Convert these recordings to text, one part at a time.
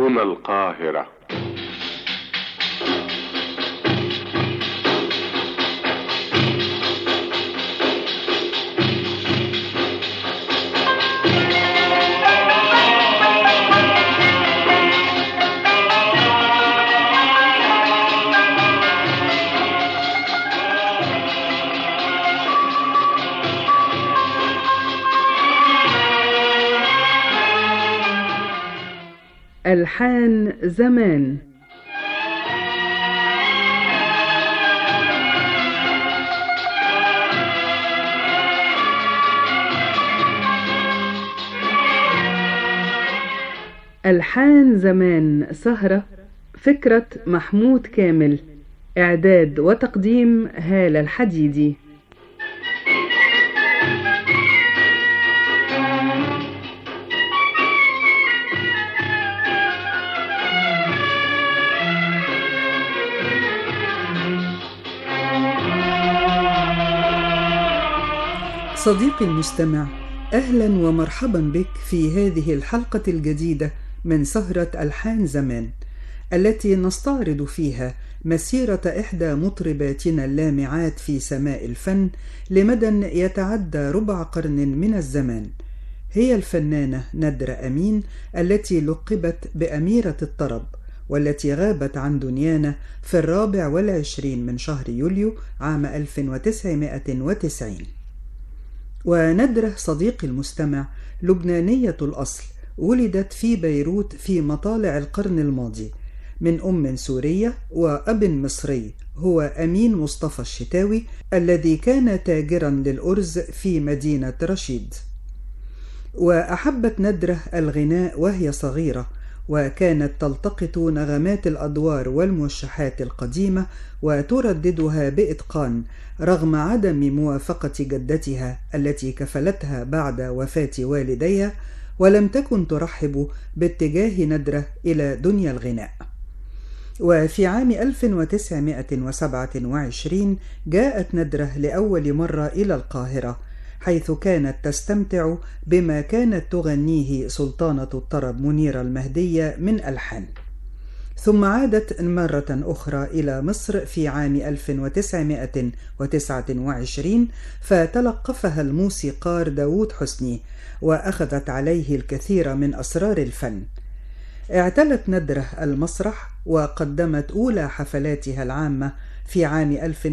هنا القاهرة ألحان زمان ألحان زمان سهرة فكرة محمود كامل إعداد وتقديم هالة الحديدي صديقي المستمع اهلا ومرحبا بك في هذه الحلقه الجديده من سهره الحان زمان التي نستعرض فيها مسيره احدى مطرباتنا اللامعات في سماء الفن لمدى يتعدى ربع قرن من الزمان هي الفنانه ندره امين التي لقبت باميره الطرب والتي غابت عن دنيانا في الرابع والعشرين من شهر يوليو عام 1990 وندرة صديقي المستمع لبنانية الأصل ولدت في بيروت في مطالع القرن الماضي من أم سورية وأب مصري هو أمين مصطفى الشتاوي الذي كان تاجرا للأرز في مدينة رشيد وأحبت ندرة الغناء وهي صغيرة وكانت تلتقط نغمات الادوار والموشحات القديمه وترددها باتقان رغم عدم موافقه جدتها التي كفلتها بعد وفاه والديها ولم تكن ترحب باتجاه ندره الى دنيا الغناء وفي عام 1927 جاءت ندره لاول مره الى القاهره حيث كانت تستمتع بما كانت تغنيه سلطانة الطرب منيرة المهدية من ألحان ثم عادت مرة أخرى إلى مصر في عام 1929 فتلقفها الموسيقار داود حسني وأخذت عليه الكثير من أسرار الفن اعتلت ندرة المسرح وقدمت أولى حفلاتها العامة في عام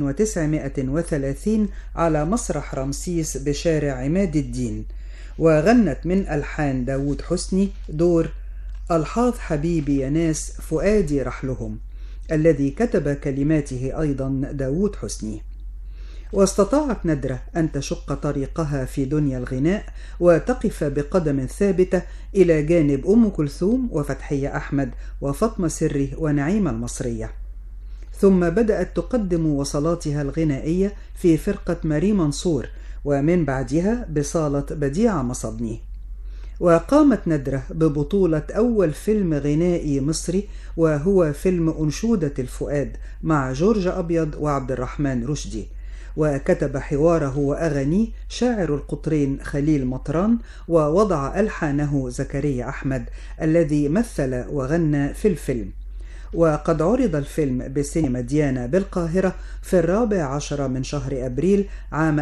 1930 على مسرح رمسيس بشارع عماد الدين وغنت من ألحان داود حسني دور ألحاظ حبيبي يا ناس فؤادي رحلهم الذي كتب كلماته أيضا داود حسني واستطاعت ندرة أن تشق طريقها في دنيا الغناء وتقف بقدم ثابتة إلى جانب أم كلثوم وفتحية أحمد وفاطمة سري ونعيمة المصرية ثم بدأت تقدم وصلاتها الغنائية في فرقة ماري منصور ومن بعدها بصالة بديعة مصبني وقامت ندرة ببطولة أول فيلم غنائي مصري وهو فيلم أنشودة الفؤاد مع جورج أبيض وعبد الرحمن رشدي وكتب حواره وأغانيه شاعر القطرين خليل مطران ووضع ألحانه زكريا أحمد الذي مثل وغنى في الفيلم وقد عرض الفيلم بسينما ديانا بالقاهرة في الرابع عشر من شهر أبريل عام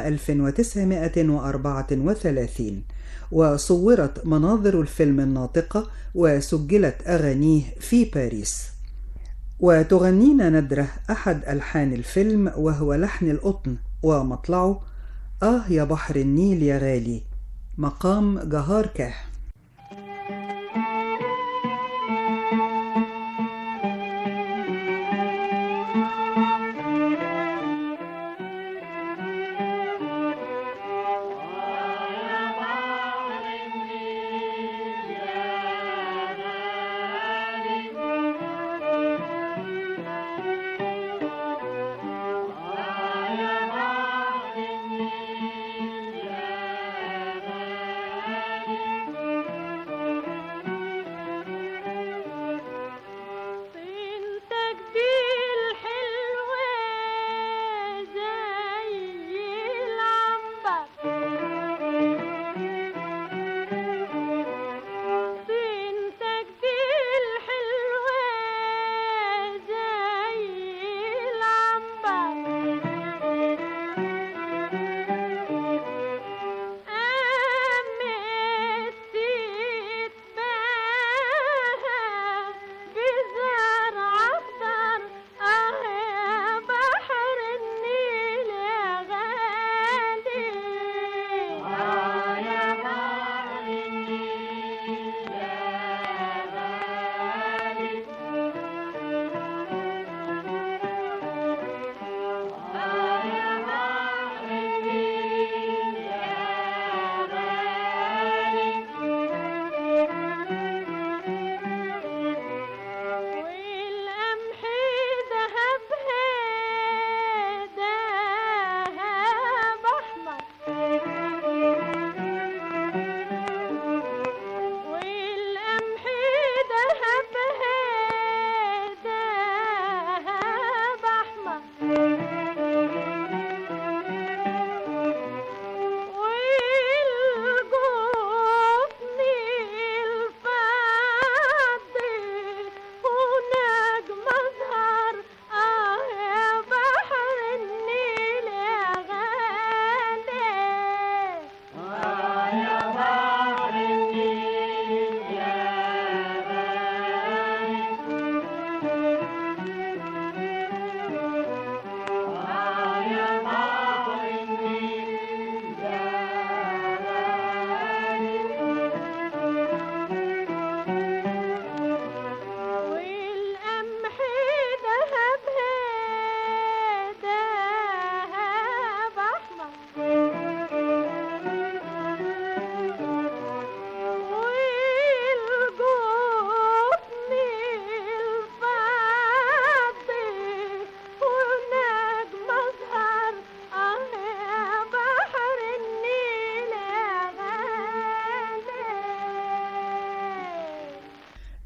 1934 وصورت مناظر الفيلم الناطقة وسجلت أغانيه في باريس وتغنينا ندرة أحد ألحان الفيلم وهو لحن القطن ومطلعه آه يا بحر النيل يا غالي مقام جهار كاه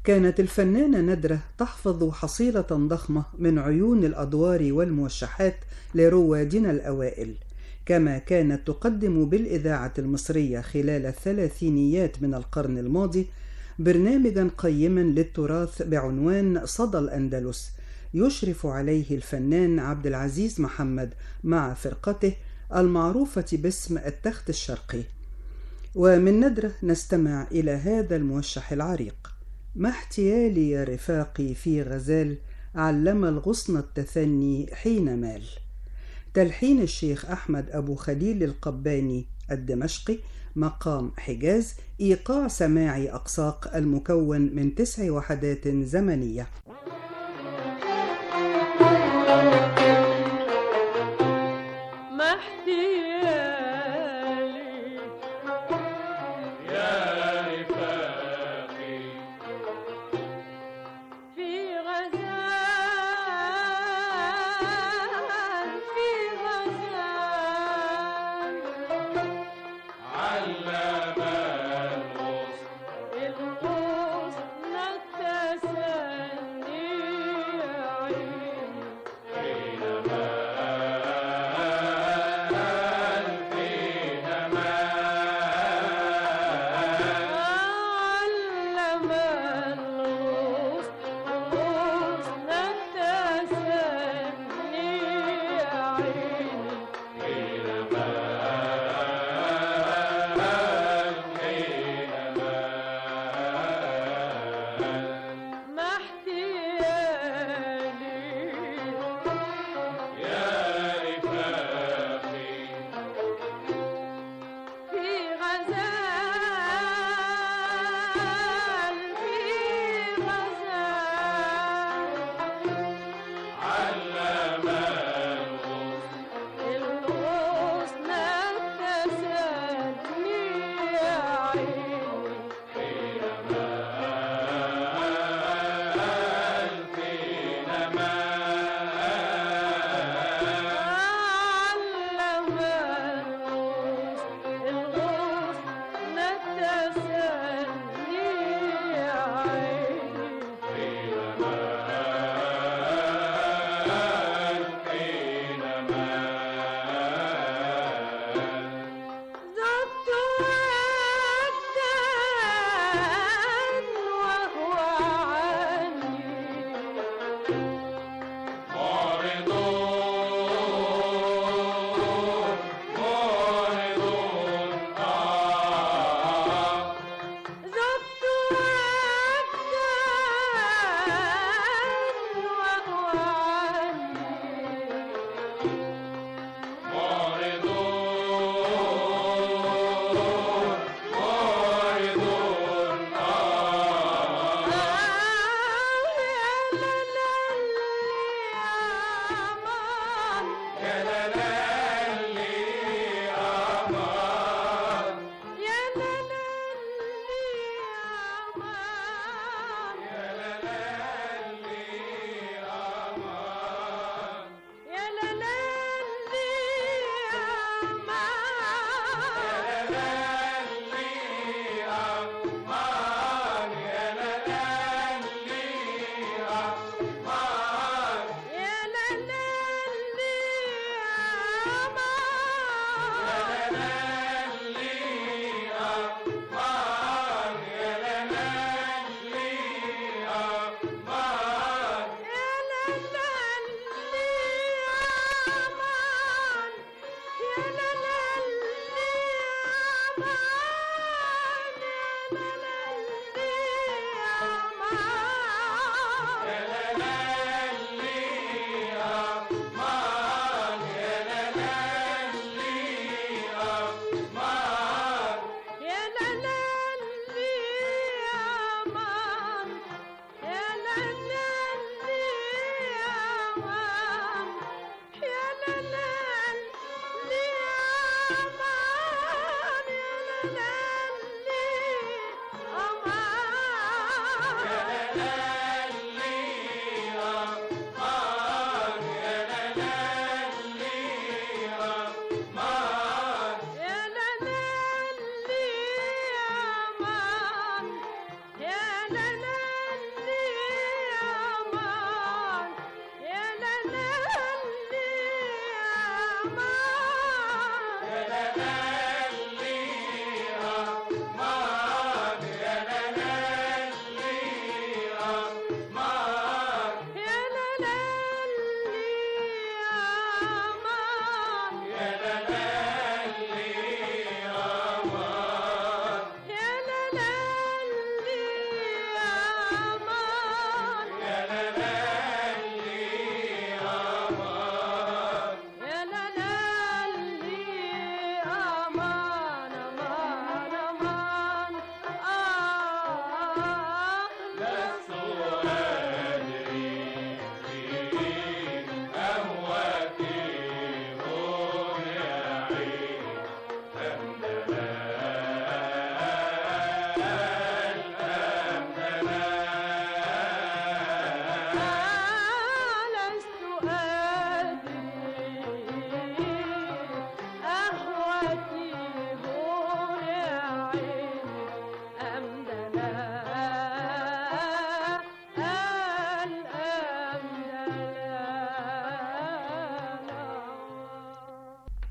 كانت الفنانة ندرة تحفظ حصيلة ضخمة من عيون الأدوار والموشحات لروادنا الأوائل كما كانت تقدم بالإذاعة المصرية خلال الثلاثينيات من القرن الماضي برنامجا قيما للتراث بعنوان صدى الأندلس يشرف عليه الفنان عبد العزيز محمد مع فرقته المعروفة باسم التخت الشرقي ومن ندرة نستمع إلى هذا الموشح العريق ما احتيالي يا رفاقي في غزال علم الغصن التثني حين مال تلحين الشيخ أحمد أبو خليل القباني الدمشقي مقام حجاز إيقاع سماعي أقساق المكون من تسع وحدات زمنية ما احتيالي يا رفاقي في غزال في غزال علم الغصن الغصن التسني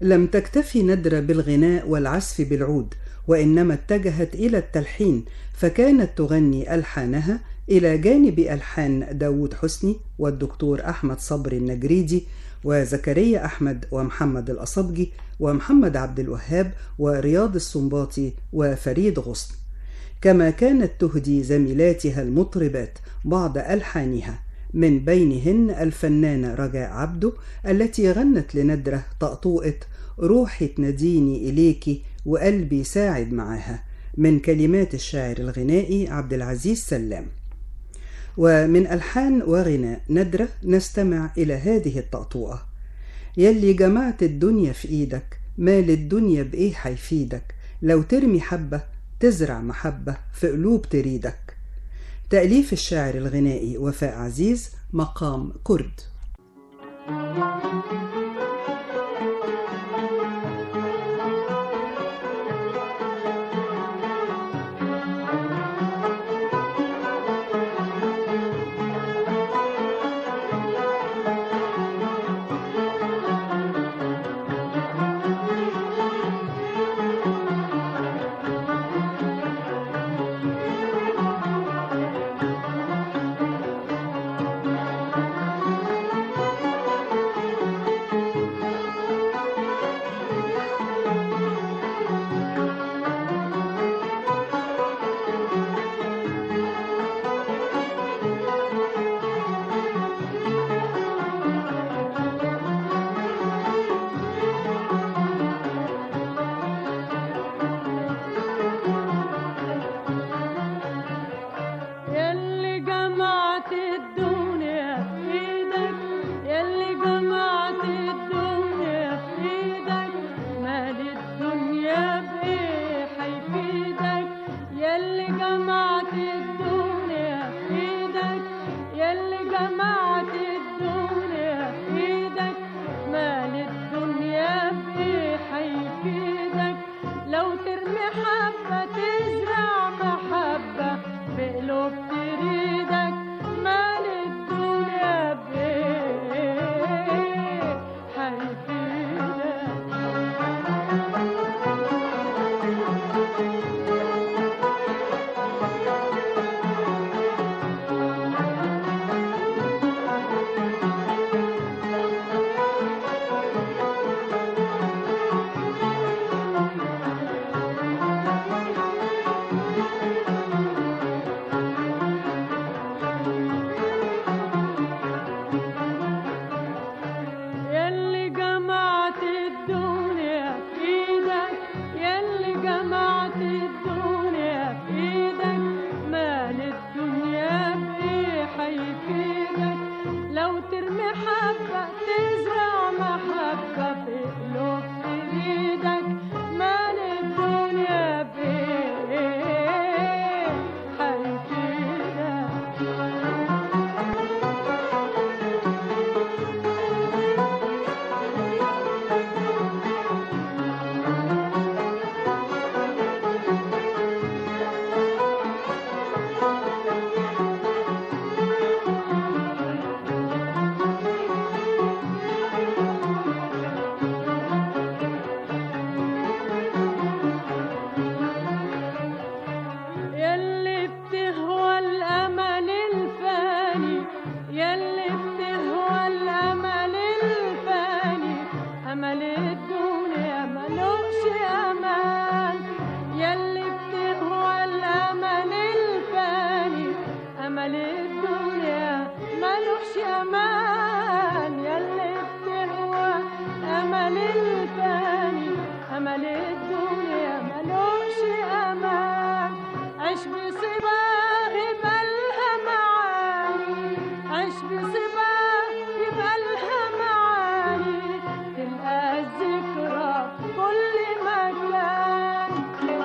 لم تكتفي ندرة بالغناء والعزف بالعود وإنما اتجهت إلى التلحين فكانت تغني ألحانها إلى جانب ألحان داود حسني والدكتور أحمد صبري النجريدي وزكريا أحمد ومحمد الأصبجي ومحمد عبد الوهاب ورياض السنباطي وفريد غصن كما كانت تهدي زميلاتها المطربات بعض ألحانها من بينهن الفنانة رجاء عبده التي غنت لندرة طقطوقة روحي تناديني إليكي وقلبي ساعد معاها من كلمات الشاعر الغنائي عبد العزيز سلام ومن ألحان وغناء ندرة نستمع إلى هذه الطقطوقة يلي جمعت الدنيا في إيدك مال الدنيا بإيه حيفيدك لو ترمي حبة تزرع محبة في قلوب تريدك تأليف الشاعر الغنائي وفاء عزيز مقام كرد يلي جمعت الدنيا في ايدك يلي جمعت الدنيا في ايدك مال الدنيا بايه حيفيدك يلي جمعت الدنيا في ايدك يلي جمعت الدنيا في ايدك مال الدنيا بايه حيفيدك لو ترمي حبة تزرع محبة بقلوب تريدك مال الدنيا بايه حيفيدك يلي جمعت الدنيا في ايدك يلي جمعت الدنيا في ايدك مال الدنيا بايه حيفيدك لو ترمي حبة تزرع محبة في قلوب تريدك مال الدنيا بايه حيفيدك يلي بتهوى الأمل الفاني يلي بتهوى الأمل الفاني أمل الدنيا ملوش أمان يلي بتهوى الأمل الفاني أمل الدنيا ملوش أمان يلي بتهوى أمل الفاني أمل الدنيا ملوش أمان عيش بصباه يبقى معاني عيش بصباه يبقى معاني تلقى الذكرى في كل مكان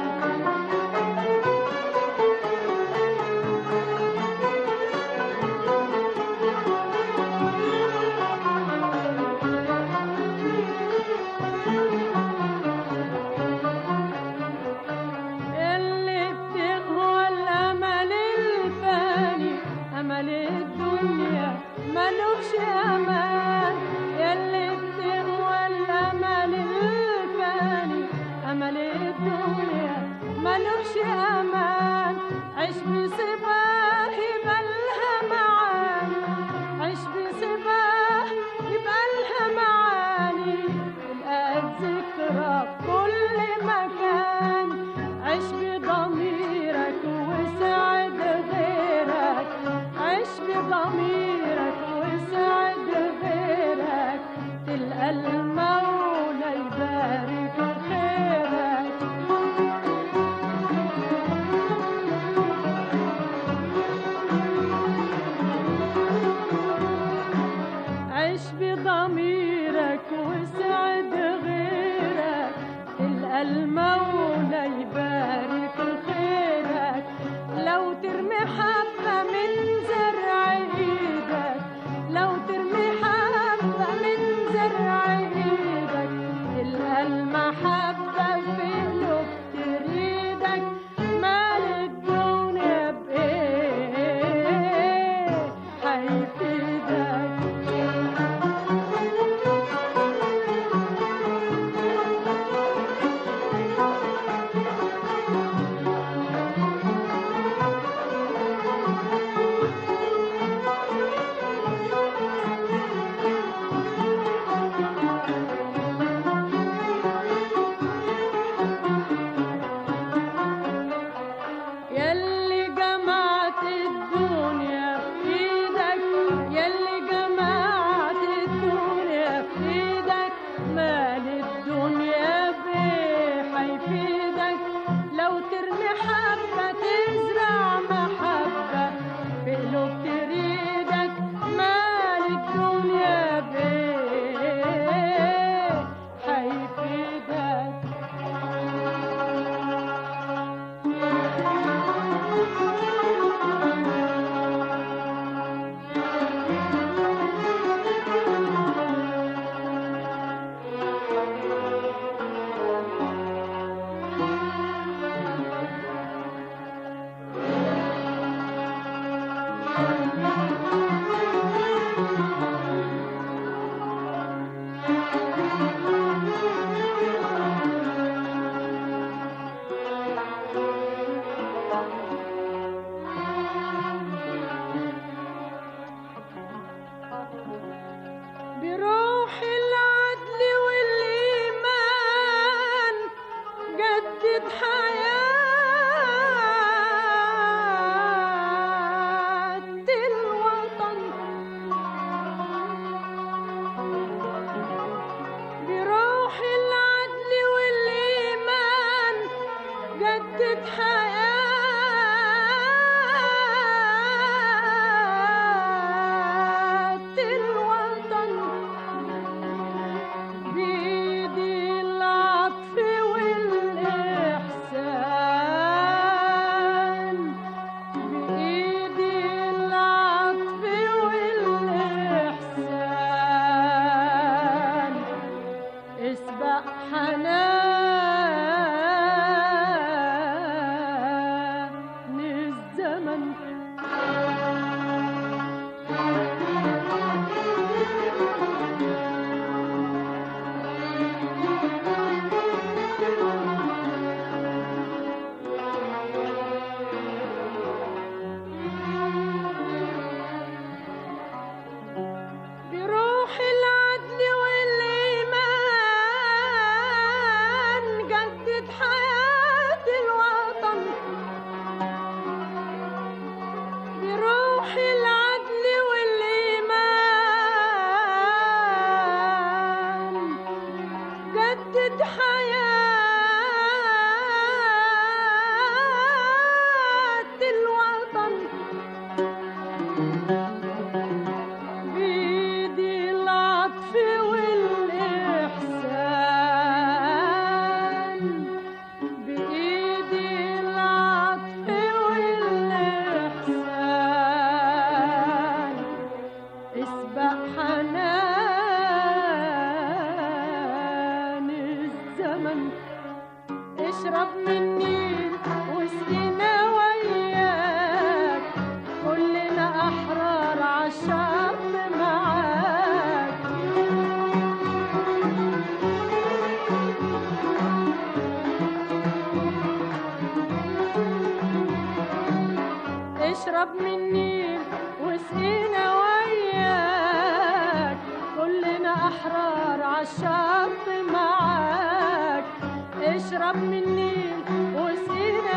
اللي بتغوى الأمل الفاني أمل الدنيا ملوش أمان يلي بتغوى الأمل أمل الدنيا ملوش أمان عيش بصباه يبقى لها معاني عيش بصباه يبقى لها معاني تلقى ذكرى في كل مكان عيش بضميرك وسعد غيرك عيش بضميرك وسعد غيرك تلقى المولى يبارك خيرك عيش بضميرك وسعد غيرك تلقى المولى يبارك خيرك لو ترمي حبة من زرع ايدك لو ترمي حبة من زرع ايدك تلقى المحبة في قلوب تريدك مال الدنيا بإيه هيفيدك يلي جمعت الدنيا في ايدك يلي جمعت الدنيا في ايدك مال الدنيا بيه هيفيدك لو ترمي حبة تزرع محبة في قلوب تريدك مال الدنيا بيه هيفيدك بروح العدل والإيمان جدد حياة الوطن بروح العدل والإيمان جدد حياة الوطن بيدي العطف والإحسان بإيدي العطف والإحسان اسبق حنان الزمن بروح العدل والإيمان جدد حياة الوطن بروح العدل والإيمان جدد حياة الوطن بيدي العطف والإحسان بإيدي العطف والإحسان اسبق حنان الزمن اشرب من النيل واسقينا وياك كلنا احرار عالشط معاك عالشط معاك اشرب من النيل وسقينا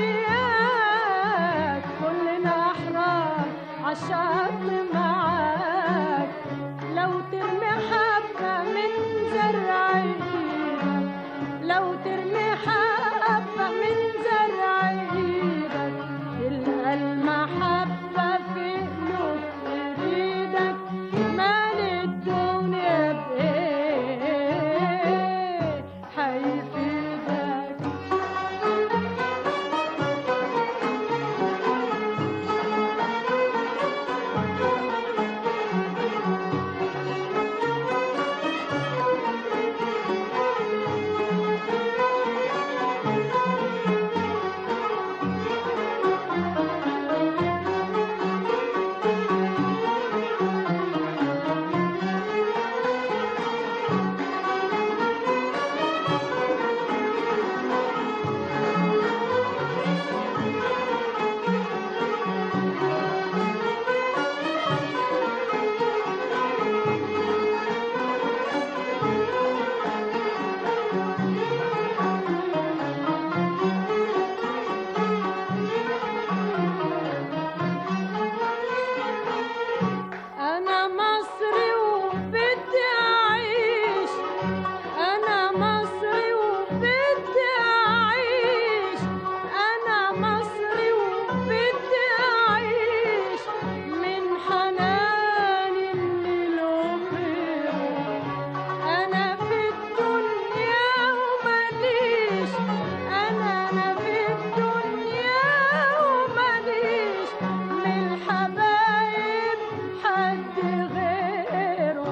وياك كلنا احرار عالشط معاك لو ترمي حبة من زرع ايدك لو ترمي حبة من زرع ايدك تلقى المحبة في قلوب ايدك مال الدنيا بايه هيفيدك أنا مصري وبدي أعيش أنا مصري وبدي أعيش أنا مصري وبدي أعيش من حنان الليل وخيره أنا في الدنيا ومليش أنا أنا في الدنيا ومليش من الحبايب حد غيره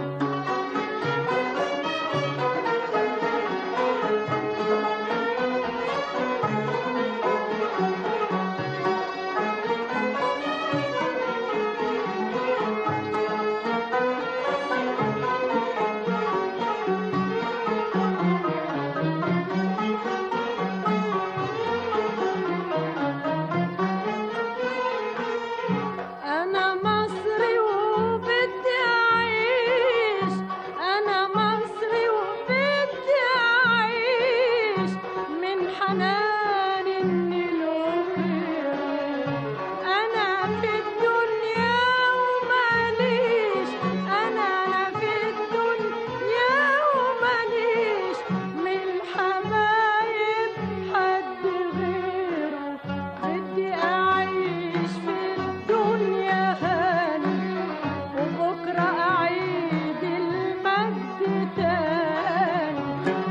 أنا مصري وبدي أعيش أنا مصري وبدي أعيش من حنان النيل وخيره أنا في الدنيا وماليش أنا أنا في الدنيا وماليش من الحبايب حد غيره بدي أعيش في الدنيا هاني وبكرة أعيد المجد تاني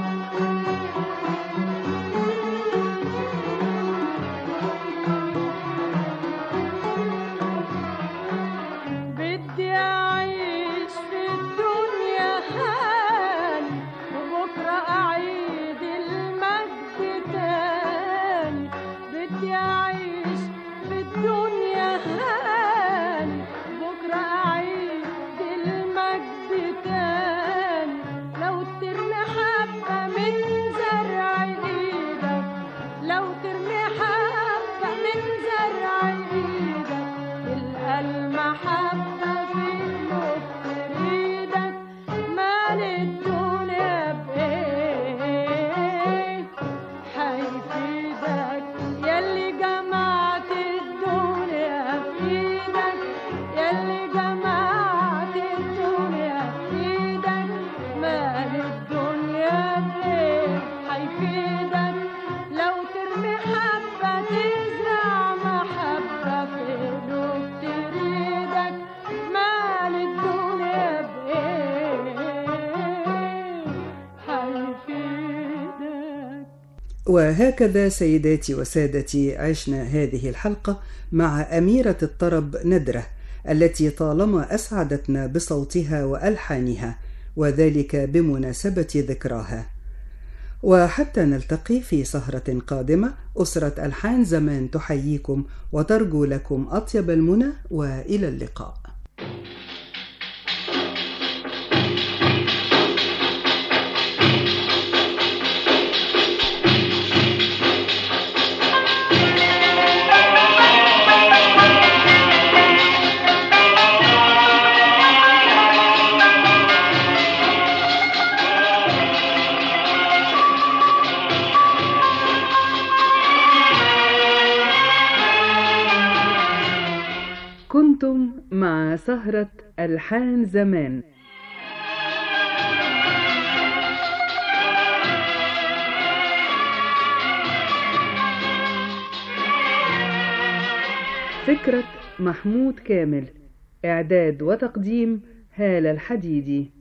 بدي أعيش في الدنيا هاني وبكرة أعيد المجد تاني بدي أعيش في الدنيا هاني بكرة أعيد المجد تاني لو ترمي حبة من زرع إيدك لو ترمي حبة من زرع إيدك تلقى المحبة في قلوب إيدك مال الدنيا بإيه هيفيدك يلي جمعت الدنيا في ايدك يلي جمعت الدنيا في ايدك مال الدنيا بايه هيفيدك لو ترمي حبة تزرع محبة في قلوب تريدك مال الدنيا بايه هيفيدك وهكذا سيداتي وسادتي عشنا هذه الحلقة مع أميرة الطرب ندرة التي طالما أسعدتنا بصوتها وألحانها وذلك بمناسبة ذكراها وحتى نلتقي في سهرة قادمة أسرة ألحان زمان تحييكم وترجو لكم أطيب المنى وإلى اللقاء يا سهرة ألحان زمان فكرة محمود كامل إعداد وتقديم هالة الحديدي